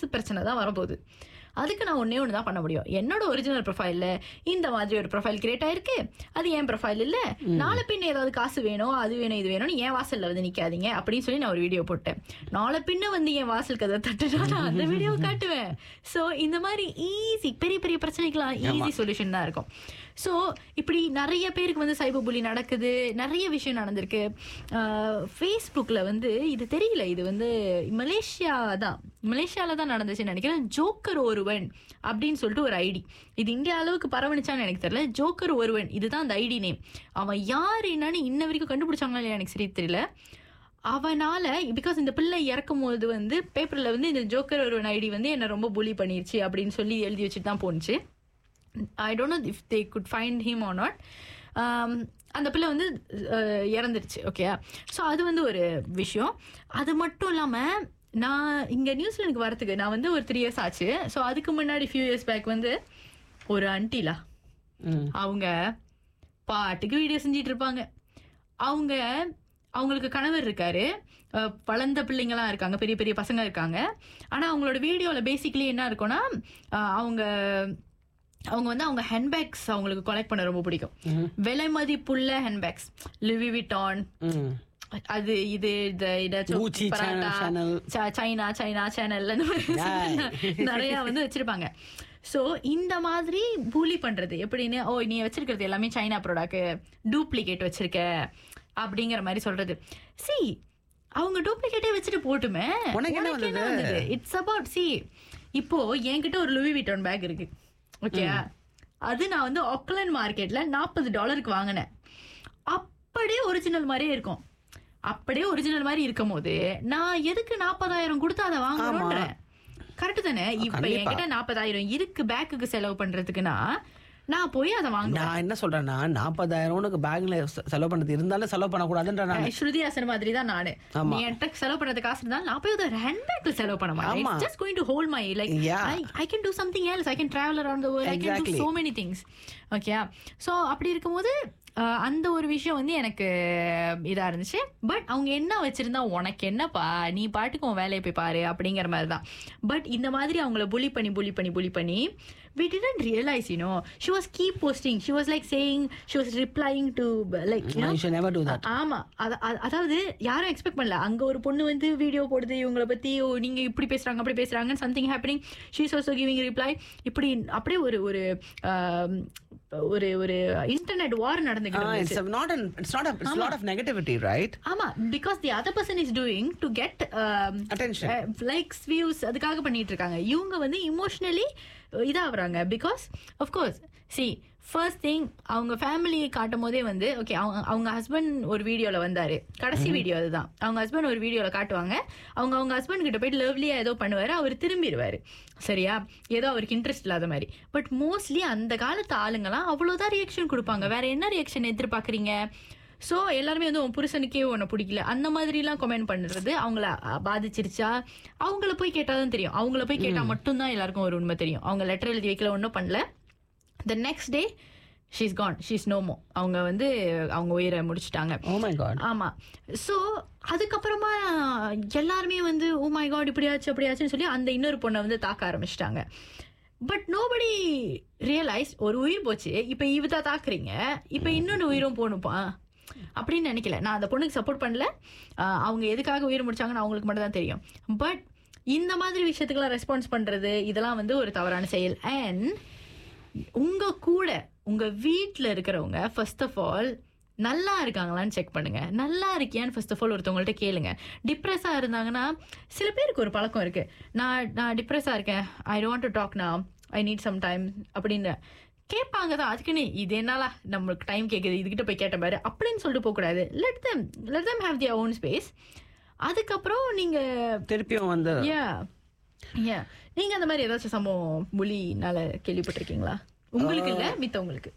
காசு பிரச்சனை தான் வரப்போகுது அதுக்கு நான் ஒண்ணே ஒன்று தான் பண்ண முடியும் என்னோட ஒரிஜினல் ப்ரொஃபைல்ல இந்த மாதிரி ஒரு ப்ரொஃபைல் கிரியேட் ஆயிருக்கு அது என் ப்ரொஃபைல் இல்ல நாளை பின்ன ஏதாவது காசு வேணும் அது வேணும் இது வேணும்னு என் வாசல்ல வந்து நிக்காதீங்க அப்படின்னு சொல்லி நான் ஒரு வீடியோ போட்டேன் நாளை பின்ன வந்து என் வாசல் கதை தட்டுனா நான் அந்த வீடியோ காட்டுவேன் சோ இந்த மாதிரி ஈஸி பெரிய பெரிய பிரச்சனைக்கெல்லாம் ஈஸி சொல்யூஷன் தான் இருக்கும் ஸோ இப்படி நிறைய பேருக்கு வந்து சைபர் புலி நடக்குது நிறைய விஷயம் நடந்திருக்கு ஃபேஸ்புக்கில் வந்து இது தெரியல இது வந்து மலேசியா தான் மலேசியாவில் தான் நடந்துச்சுன்னு நினைக்கிறேன் ஜோக்கர் ஒருவன் அப்படின்னு சொல்லிட்டு ஒரு ஐடி இது இந்தியா அளவுக்கு பரவணிச்சான்னு எனக்கு தெரியல ஜோக்கர் ஒருவன் இதுதான் அந்த ஐடி நேம் அவன் யார் என்னன்னு இன்ன வரைக்கும் கண்டுபிடிச்சாங்களா இல்லையா எனக்கு சரி தெரியல அவனால பிகாஸ் இந்த பிள்ளை இறக்கும் போது வந்து பேப்பர்ல வந்து இந்த ஜோக்கர் ஒருவன் ஐடி வந்து என்ன ரொம்ப புலி பண்ணிருச்சு அப்படின்னு சொல்லி எழுதி வச்சுட்டு தான் போணுச்சு I don't know if they could find him or not அந்த பிள்ளை வந்து அஹ், இறந்துருச்சு ஓகே ஸோ அது வந்து ஒரு விஷயம் அது மட்டும் இல்லாமல் நான் இங்கே நியூசிலாந்துக்கு வரதுக்கு நான் வந்து ஒரு த்ரீ இயர்ஸ் ஆச்சு ஸோ அதுக்கு முன்னாடி ஃபியூ இயர்ஸ் பேக் வந்து ஒரு அன்டிலா ம். அவங்க பாட்டுக்கு வீடியோ செஞ்சிட்டு இருப்பாங்க அவங்க அவங்களுக்கு கணவர் இருக்காரு அஹ், வளர்ந்த பிள்ளைங்களாம் இருக்காங்க பெரிய பெரிய பசங்க இருக்காங்க ஆனா அவங்களோட வீடியோல பேசிக்கலி என்ன இருக்கும்னா அஹ், அவங்க அவங்க வந்து அவங்க ஹேண்ட்பேக்ஸ் அவங்களுக்கு கலெக்ட் பண்ண ரொம்ப பிடிக்கும் விலை மதிப்புள்ள ஹேண்ட்பேக்ஸ் லிவி விட்டான் ம். அது இது இது ஏதாச்சும் Gucci, பராட்டா, China, Chanel. ச- சைனா சைனா சேனல் அந்த மாதிரி நிறைய வந்து வச்சிருப்பாங்க சோ இந்த மாதிரி பூலி பண்றது எப்படின்னு ஓ நீ வச்சிருக்கிறது எல்லாமே சைனா ப்ராடக்ட் டூப்ளிகேட் வச்சிருக்க அப்படிங்கிற மாதிரி சொல்றது சி அவங்க டூப்ளிகேட்டே வச்சுட்டு போட்டுமே உனக்கு என்ன வந்தது? இட்ஸ் அபவுட் சி இப்போ என்கிட்ட ஒரு லுவி விட்டான் பேக் இருக்கு ஓகே அது நான் வந்து ஆக்லண்ட் மார்க்கெட்ல நாற்பது டாலருக்கு வாங்கினேன் அப்படியே ஒரிஜினல் மாதிரியே இருக்கும் அப்படியே ஒரிஜினல் மாதிரி இருக்கும் போது நான் எதுக்கு நாற்பதாயிரம் கொடுத்து அதை வாங்கணும்ன்றேன் கரெக்ட் தானே இப்ப கண்டிப்பா. என்கிட்ட நாற்பதாயிரம் இருக்கு பேக்குக்கு செலவு பண்றதுக்குன்னா நான் போய் அதை வாங்குவேன் நான் என்ன சொல்றேன்னா நாற்பதாயிரம் உனக்கு பேக்ல செலவு பண்ணது இருந்தாலும் செலவு பண்ணக்கூடாதுன்ற நான் ஸ்ருதி ஹாசன் மாதிரி தான் நானு ஆமா. நீ என்கிட்ட செலவு பண்றது காசு இருந்தாலும் நான் போய் ஒரு ஹேண்ட்பேக்ல செலவு பண்ண மாட்டேன் ஆமா. It's just going to hold my like Yeah. I I can do something else I can travel around the world I can do Exactly. So many things okay so அப்படி இருக்கும்போது அஹ், அந்த ஒரு விஷயம் வந்து எனக்கு இதா இருந்துச்சு பட் அவங்க என்ன வச்சிருந்தா உனக்கு என்னப்பா நீ பாட்டுக்கு உன் வேலையை போய் பாரு அப்படிங்கிற மாதிரி தான் பட் இந்த மாதிரி அவங்கள புலி பண்ணி புலி பண்ணி புலி பண்ணி we didn't realize you know she was keep posting she was like saying she was replying to like you know you should never do that ஆமா அத- அ- அதாவது யாரும் எக்ஸ்பெக்ட் பண்ணல அங்க ஒரு பொண்ணு வந்து வீடியோ போடுது இவங்கள பத்தி ஓ நீங்க இப்படி பேசுறாங்க அப்படி பேசுறாங்க something happening she's also giving reply இப்படி அப்படியே ஒரு ஒரு ஆம், ஒரு ஒரு இன்டர்நெட் வார் Ah, நடந்துகிட்டு it's இருந்துச்சு a, not an it's not a it's a lot of negativity right ஆமா because the other person is doing to get Attention. Likes views அதுக்காக பண்ணிட்டு இருக்காங்க இவங்க வந்து இமோஷனலி இதாகிறாங்க because course she first thing அவங்க ஃபேமிலியை காட்டும் போதே வந்து ஓகே அவங்க அவங்க ஹஸ்பண்ட் ஒரு வீடியோவில் வந்தாரு கடைசி வீடியோ அதுதான் அவங்க ஹஸ்பண்ட் ஒரு வீடியோவில் காட்டுவாங்க அவங்க அவங்க ஹஸ்பண்ட் கிட்ட போயிட்டு லவ்லியாக ஏதோ பண்ணுவார் அவர் திரும்பிடுவார் சரியா ஏதோ அவருக்கு இன்ட்ரெஸ்ட் இல்லாத மாதிரி பட் மோஸ்ட்லி அந்த காலத்து ஆளுங்கலாம் அவ்வளோதான் ரியாக்ஷன் கொடுப்பாங்க வேற என்ன ரியாக்ஷன் எதிர்பார்க்குறீங்க ஸோ எல்லாருமே வந்து உன் புருஷனுக்கே உன்னை பிடிக்கல அந்த மாதிரிலாம் கமெண்ட் பண்ணுறது அவங்கள அஹ், பாதிச்சிருச்சா அவங்கள போய் கேட்டால் தான் தெரியும் அவங்கள போய் கேட்டால் மட்டும்தான் எல்லாருக்கும் ஒரு உண்மை தெரியும் அவங்க லெட்டர் எழுதி வைக்கல ஒன்றும் பண்ணல the next day she's gone she's no more அவங்க வந்து அவங்க உயிரை முடிச்சிட்டாங்க oh my god ஆமா சோ அதுக்கப்புறமா எல்லாருமே வந்து ஓ மை காட் இப்படியாச்சு அப்படியாச்சுன்னு சொல்லி அந்த இன்னொரு பொண்ணை வந்து தாக்க ஆரம்பிச்சிட்டாங்க பட் நோபடி ரியலைஸ் ஒரு உயிர் போச்சு இப்ப இவதா தாக்குறீங்க இப்ப இன்னொன்று உயிரும் போகணுப்பா அப்படின்னு நினைக்கல நான் அந்த பொண்ணுக்கு சப்போர்ட் பண்ணல ஆஹ் அவங்க எதுக்காக உயிர் முடிச்சாங்கன்னு அவங்களுக்கு மட்டும் தான் தெரியும் பட் இந்த மாதிரி விஷயத்துக்கெல்லாம் ரெஸ்பான்ஸ் பண்றது இதெல்லாம் வந்து ஒரு தவறான செயல் அண்ட் உங்க கூட உங்க வீட்ல இருக்கிறவங்க ஃபர்ஸ்ட் ஆஃப் ஆல் நல்லா இருக்காங்களான்னு செக் பண்ணுங்க நல்லா இருக்கியான்னு ஃபர்ஸ்ட் ஆஃப் ஆல் ஒருத்தவங்கள்ட்ட கேளுங்க டிப்ரெஸ்ஸா இருந்தாங்கன்னா சில பேருக்கு ஒரு பழக்கம் இருக்கு நான் நான் டிப்ரெஸ்ஸா இருக்கேன் ஐ டோன்ட் டு டாக் நான் ஐ நீட் சம் டைம் அப்படின்னு கேட்பாங்க தான் அதுக்குன்னு இது என்னால நம்மளுக்கு டைம் கேட்குது இதுகிட்ட போய் கேட்ட பாரு அப்படின்னு சொல்லிட்டு போகக்கூடாது let them let them have their own space அதுக்கப்புறம் நீங்க திருப்பியும் வந்து யா யா நீங்க அந்த மாதிரி ஏதாச்சும் சம்பவம் புலினால கேள்விப்பட்டிருக்கீங்களா உங்களுக்கு இல்ல மித்தவங்களுக்கு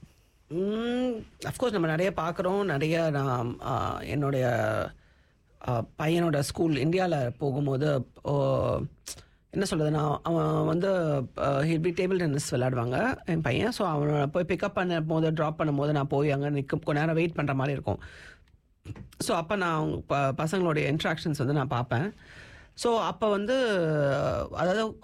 அஃப்கோர்ஸ் நம்ம நிறைய பார்க்குறோம் நிறைய நான் ஆ, என்னுடைய ஆ, பையனோட ஸ்கூல் இந்தியாவில் போகும்போது ஓ, என்ன சொல்றதுன்னா அவன் வந்து ஹில் பி டேபிள் டென்னிஸ் விளையாடுவாங்க என் பையன் ஸோ அவனை போய் பிக்கப் பண்ண போது ட்ராப் பண்ணும்போது நான் போய் அங்கே நிற்க கொஞ்ச நேரம் வெயிட் பண்ணுற மாதிரி இருக்கும் ஸோ அப்போ நான் அவங்க ப பசங்களுடைய இன்ட்ராக்ஷன்ஸ் வந்து நான் பார்ப்பேன் ஸோ அப்போ வந்து அதாவது